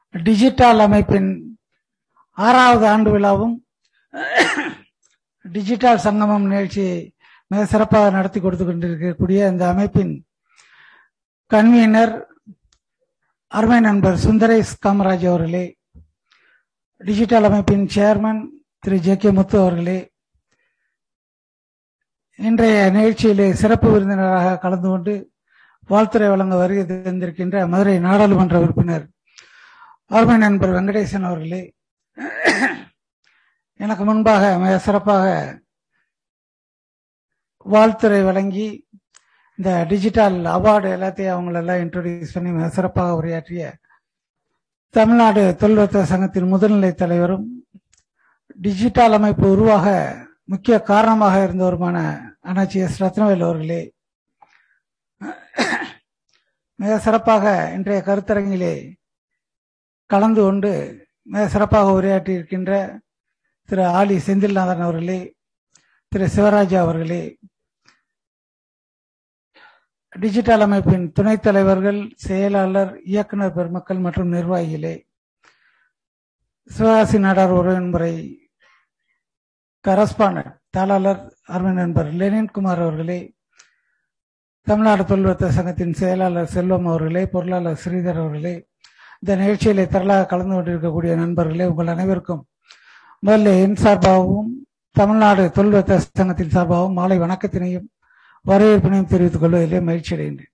digital அமைப்பின் ஆறாவது ஆண்டு விழாவும் டிஜிட்டல் சங்கமம் நிகழ்ச்சியை மிக சிறப்பாக நடத்தி கொடுத்து கொண்டிருக்கக்கூடிய இந்த அமைப்பின் கன்வீனர் அருமை நண்பர் சுந்தரேஷ் காமராஜ் அவர்களே டிஜிட்டல் அமைப்பின் chairman Thiru J K Muthu அவர்களே இன்றைய நிகழ்ச்சியிலே சிறப்பு விருந்தினராக கலந்து கொண்டு வாழ்த்துறை வழங்க வருகை தந்திருக்கின்ற மதுரை நாடாளுமன்ற உறுப்பினர் அருமை நண்பர் வெங்கடேசன் அவர்களே எனக்கு முன்பாக மிக சிறப்பாக வாழ்த்துறை வழங்கி இந்த டிஜிட்டல் அவார்டு எல்லாத்தையும் அவங்களெல்லாம் இன்ட்ரோடியூஸ் பண்ணி மிக சிறப்பாக உரையாற்றிய தமிழ்நாடு தொழில்வர்த்தக சங்கத்தின் முதுநிலை தலைவரும் டிஜிட்டல் அமைப்பு உருவாக முக்கிய காரணமாக இருந்தவருமான அண்ணாச்சி எஸ் ரத்னவேல் அவர்களே மிக சிறப்பாக இன்றைய கருத்தரங்கிலே கலந்து கொண்டு மிக சிறப்பாக உரையாற்றி இருக்கின்ற திரு ஆலி செந்தில்நாதன் அவர்களே திரு சிவராஜா அவர்களே டிஜிட்டல் அமைப்பின் துணைத் தலைவர்கள் செயலாளர் இயக்குனர் பெருமக்கள் மற்றும் நிர்வாகிகளே சிவகாசி நாடார் உறவின்முறை கரஸ்பாண்டன்ட் தாளாளர் அருமை நண்பர் லெனின்குமார் அவர்களே தமிழ்நாடு தொழில்வர்த்தக சங்கத்தின் செயலாளர் செல்வம் அவர்களே பொருளாளர் ஸ்ரீதர் அவர்களே இந்த நிகழ்ச்சியிலே திரளாக கலந்து கொண்டிருக்கக்கூடிய நண்பர்களே உங்கள் அனைவருக்கும் முதல்ல என் சார்பாகவும் தமிழ்நாடு தொழில்வர்த்தக சங்கத்தின் சார்பாகவும் மாலை வணக்கத்தினையும் வரவேற்பினையும் தெரிவித்துக் கொள்வதிலே மகிழ்ச்சி அடைகின்றேன்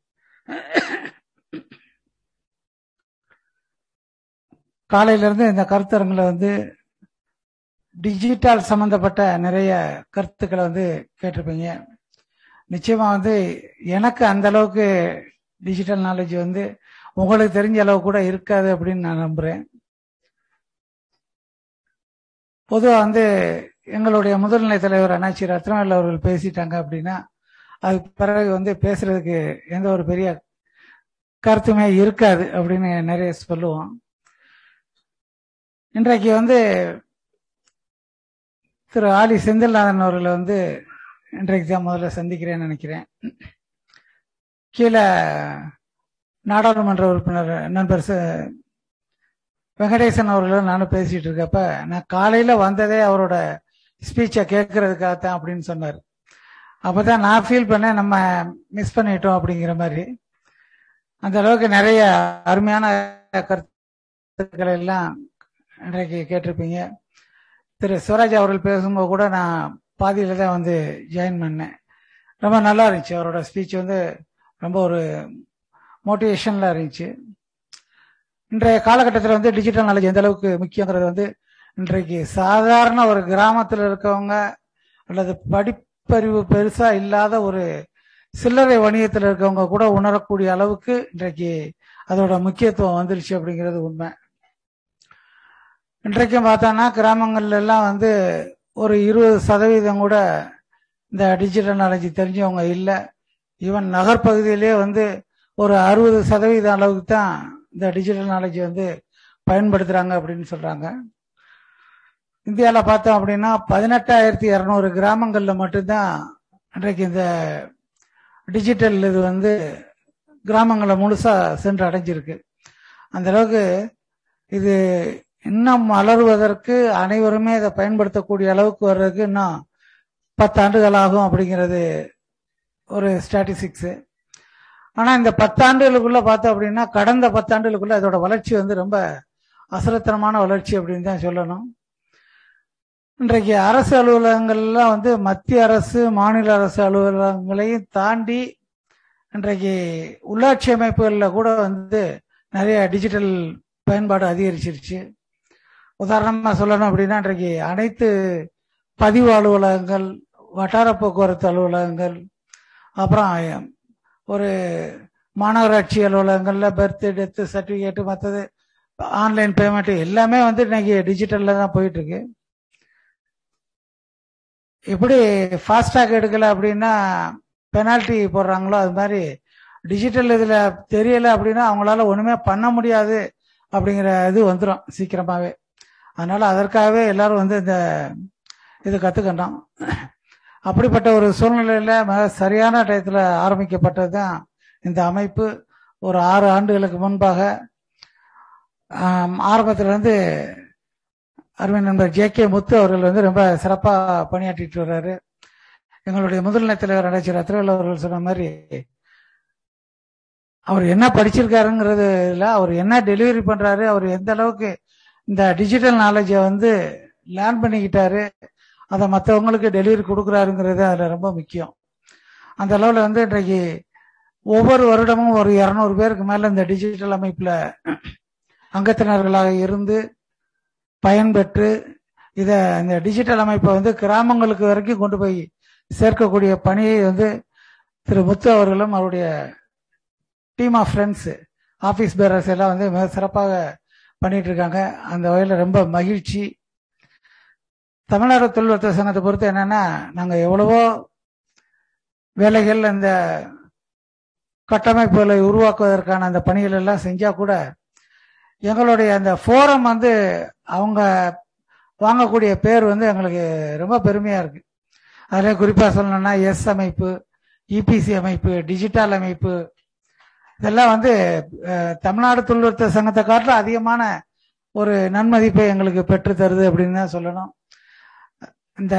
காலையிலிருந்து இந்த கருத்தரங்களை வந்து டிஜிட்டல் சம்பந்தப்பட்ட நிறைய கருத்துக்களை வந்து கேட்டிருப்பீங்க நிச்சயமா வந்து எனக்கு அந்த அளவுக்கு டிஜிட்டல் நாலேஜ் வந்து உங்களுக்கு தெரிஞ்ச அளவு கூட இருக்காது அப்படின்னு நான் நம்புறேன் பொதுவாக வந்து எங்களுடைய முதல்நிலை தலைவர் அண்ணாச்சி ரத்னவேல் அவர்கள் பேசிட்டாங்க அப்படின்னா அதுக்கு பிறகு வந்து பேசுறதுக்கு எந்த ஒரு பெரிய கருத்துமே இருக்காது அப்படின்னு நிறைய சொல்லுவோம் இன்றைக்கு வந்து திரு ஆலி செந்தில்நாதன் அவர்களை வந்து இன்றைக்கு தான் முதல்ல சந்திக்கிறேன்னு நினைக்கிறேன் கீழே நாடாளுமன்ற உறுப்பினர் நண்பர் வெங்கடேசன் அவர்களும் நானும் பேசிட்டு இருக்கப்ப நான் காலையில வந்ததே அவரோட ஸ்பீச்சை கேட்கறதுக்காகத்தான் அப்படின்னு சொன்னார் அப்பதான் நான் ஃபீல் பண்ணேன் நம்ம மிஸ் பண்ணிட்டோம் அப்படிங்கிற மாதிரி அந்த அளவுக்கு நிறைய அருமையான கருத்துக்களை எல்லாம் இன்றைக்கு கேட்டிருப்பீங்க திரு சிவராஜ் அவர்கள் பேசும்போது கூட நான் பாதியில தான் வந்து ஜாயின் பண்ணேன் ரொம்ப நல்லா இருந்துச்சு அவரோட ஸ்பீச் வந்து ரொம்ப ஒரு மோட்டிவேஷன்ல இருந்துச்சு இன்றைய காலகட்டத்தில் வந்து டிஜிட்டல் நாலேஜ் எந்த அளவுக்கு முக்கியங்கிறது வந்து இன்றைக்கு சாதாரண ஒரு கிராமத்தில் இருக்கவங்க அல்லது படிப்பறிவு பெருசா இல்லாத ஒரு சில்லறை வணிகத்தில் இருக்கவங்க கூட உணரக்கூடிய அளவுக்கு இன்றைக்கு அதோட முக்கியத்துவம் வந்துருச்சு அப்படிங்கிறது உண்மை இன்றைக்கும் பார்த்தோன்னா கிராமங்கள்ல எல்லாம் வந்து ஒரு இருபது சதவீதம் கூட இந்த டிஜிட்டல் நாலேஜ் தெரிஞ்சவங்க இல்லை ஈவன் நகர்ப்பகுதியிலே வந்து ஒரு அறுபது சதவீதம் அளவுக்கு தான் இந்த டிஜிட்டல் நாலேஜ் வந்து பயன்படுத்துறாங்க அப்படின்னு சொல்றாங்க இந்தியாவில் பார்த்தோம் அப்படின்னா பதினெட்டாயிரத்தி இரநூறு கிராமங்களில் மட்டும்தான் இன்றைக்கு இந்த டிஜிட்டல் இது வந்து கிராமங்களை முழுசா சென்று அடைஞ்சிருக்கு அந்த அளவுக்கு இது இன்னும் வளருவதற்கு அனைவருமே இதை பயன்படுத்தக்கூடிய அளவுக்கு வர்றதுக்கு இன்னும் பத்தாண்டுகள் ஆகும் அப்படிங்கிறது ஒரு ஸ்டாட்டிஸ்டிக்ஸ் ஆனா இந்த பத்தாண்டுகளுக்குள்ள பார்த்தோம் அப்படின்னா கடந்த பத்தாண்டுகளுக்குள்ள அதோட வளர்ச்சி வந்து ரொம்ப அசலத்தனமான வளர்ச்சி அப்படின்னு தான் சொல்லணும் இன்றைக்கு அரசு அலுவலகங்கள்லாம் வந்து மத்திய அரசு மாநில அரசு அலுவலகங்களையும் தாண்டி இன்றைக்கு உள்ளாட்சி அமைப்புகளில் கூட வந்து நிறைய டிஜிட்டல் பயன்பாடு அதிகரிச்சிருச்சு உதாரணமாக சொல்லணும் அப்படின்னா இன்றைக்கு அனைத்து பதிவு அலுவலகங்கள் வட்டார போக்குவரத்து அலுவலகங்கள் அப்புறம் ஒரு மாநகராட்சி அலுவலகங்கள்ல பர்த் டெத்து சர்டிபிகேட் மற்றது ஆன்லைன் பேமெண்ட் எல்லாமே வந்து இன்னைக்கு டிஜிட்டல்ல தான் போயிட்டு இருக்கு எப்படி ஃபாஸ்டாக் எடுக்கல அப்படின்னா பெனால்ட்டி போடுறாங்களோ அது மாதிரி டிஜிட்டல் இதுல தெரியல அப்படின்னா அவங்களால ஒண்ணுமே பண்ண முடியாது அப்படிங்கிற இது வந்துடும் சீக்கிரமாவே அதனால அதற்காகவே எல்லாரும் வந்து இந்த இது கத்துக்கணும் அப்படிப்பட்ட ஒரு சூழ்நிலையில மிக சரியான டயத்துல ஆரம்பிக்கப்பட்டது தான் இந்த அமைப்பு ஒரு ஆறு ஆண்டுகளுக்கு முன்பாக ஆம், ஆரம்பத்துல இருந்து அருமை நண்பர் ஜே கே முத்து அவர்கள் வந்து ரொம்ப சிறப்பா பணியாற்றிட்டு வர்றாரு எங்களுடைய முதல்நிலை தலைவர் அடைச்சி ரத்னவேல் அவர்கள் சொன்ன மாதிரி அவர் என்ன படிச்சிருக்காருங்கிறது இல்ல அவர் என்ன டெலிவரி பண்றாரு அவர் எந்த அளவுக்கு இந்த டிஜிட்டல் நாலேஜை வந்து லேர்ன் பண்ணிக்கிட்டாரு அதை மற்றவங்களுக்கு டெலிவரி கொடுக்குறாருங்கிறது அதில் ரொம்ப முக்கியம் அந்த அளவில் வந்து இன்றைக்கு ஒவ்வொரு வருடமும் ஒரு இரநூறு பேருக்கு மேல இந்த டிஜிட்டல் அமைப்புல அங்கத்தினர்களாக இருந்து பயன்பெற்று இதை இந்த டிஜிட்டல் அமைப்பை வந்து கிராமங்களுக்கு வரைக்கும் கொண்டு போய் சேர்க்கக்கூடிய பணியை வந்து திரு முத்து அவர்களும் அவருடைய team of friends office bearers எல்லாம் வந்து மிக சிறப்பாக பண்ணிட்டு இருக்காங்க அந்த வகையில் ரொம்ப மகிழ்ச்சி தமிழ்நாடு தொழில்வர்த்தக சங்கத்தை பொறுத்து என்னன்னா நாங்கள் எவ்வளவோ வேலைகள் இந்த கட்டமைப்புகளை உருவாக்குவதற்கான அந்த பணிகள் எல்லாம் செஞ்சா கூட எங்களுடைய அந்த ஃபோரம் வந்து அவங்க வாங்கக்கூடிய பேர் வந்து எங்களுக்கு ரொம்ப பெருமையா இருக்கு அதில் குறிப்பா சொல்லணும்னா எஸ் அமைப்பு இபிசி அமைப்பு டிஜிட்டல் அமைப்பு இதெல்லாம் வந்து அஹ், தமிழ்நாடு தொழில்நுட்ப சங்கத்தை காட்டிலும் அதிகமான ஒரு நன்மதிப்பை எங்களுக்கு பெற்று தருது அப்படின்னு தான் சொல்லணும் இந்த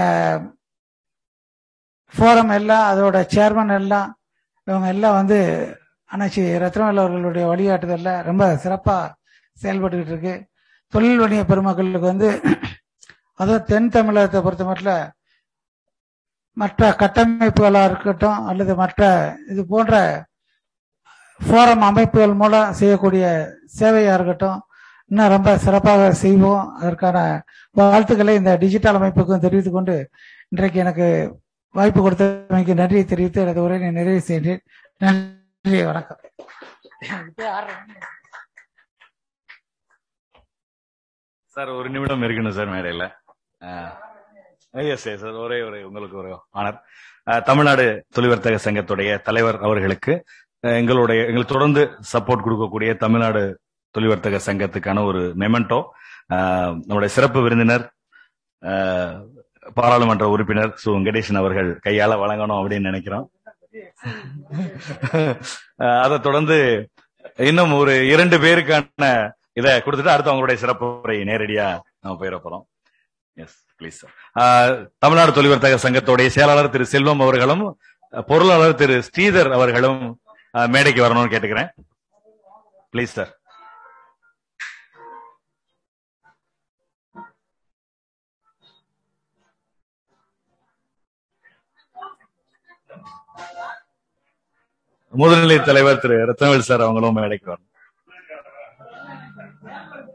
ஃபோரம் எல்லாம் அதோட சேர்மன் எல்லாம் இவங்க எல்லாம் வந்து அண்ணாச்சி ரத்னவேல் அவர்களுடைய வழிகாட்டுதல்ல ரொம்ப சிறப்பா செயல்பட்டுக்கிட்டு இருக்கு தொழில் வணிக பெருமக்களுக்கு வந்து அதுவும் தென் தமிழகத்தை பொறுத்த மட்டும் மற்ற கட்டமைப்புகளாக இருக்கட்டும் அல்லது மற்ற இது போன்ற ஃபோரம் அமைப்புகள் மூலம் செய்யக்கூடிய சேவையா இருக்கட்டும் இன்னும் ரொம்ப சிறப்பாக செய்வோம் அதற்கான வாழ்த்துக்களை இந்த டிஜிட்டல் அமைப்புக்கும் தெரிவித்துக் கொண்டு இன்றைக்கு எனக்கு வாய்ப்பு கொடுத்தமைக்கு நன்றியை தெரிவித்து எனது உரையை நிறைவு செய்கிறேன் நன்றி வணக்கம் சார் ஒரு நிமிடம் இருக்கணும் சார் மேடையில எஸ் எஸ் சார் ஒரே ஒரு உங்களுக்கு ஒரு ஆனர் தமிழ்நாடு தொழில்வர்த்தக சங்கத்துடைய தலைவர் அவர்களுக்கு அஹ், எங்களுடைய எங்களுக்கு தொடர்ந்து சப்போர்ட் கொடுக்கக்கூடிய தமிழ்நாடு தொழில்வர்த்தக சங்கத்துக்கான ஒரு மெமெண்டோ நம்முடைய சிறப்பு விருந்தினர் அஹ், பாராளுமன்ற உறுப்பினர் சு வெங்கடேசன் அவர்கள் கையால வழங்கணும் அப்படின்னு நினைக்கிறோம் அஹ், அதை தொடர்ந்து இன்னும் ஒரு இரண்டு பேருக்கான இதை கொடுத்துட்டு அடுத்து அவங்களுடைய சிறப்பு உரை நேரடியா நம்ம போயிட போறோம் எஸ் ப்ளீஸ் தமிழ்நாடு தொழில்வர்த்தக சங்கத்துடைய செயலாளர் திரு செல்வம் அவர்களும் அஹ், பொருளாளர் திரு ஸ்ரீதர் அவர்களும் அஹ், மேடைக்கு வரணும்னு கேட்டுக்கிறேன் ப்ளீஸ் சார் முதுநிலை தலைவர் திரு ரத்னவேல் சார் அவங்களும் மேடைக்கு வரணும்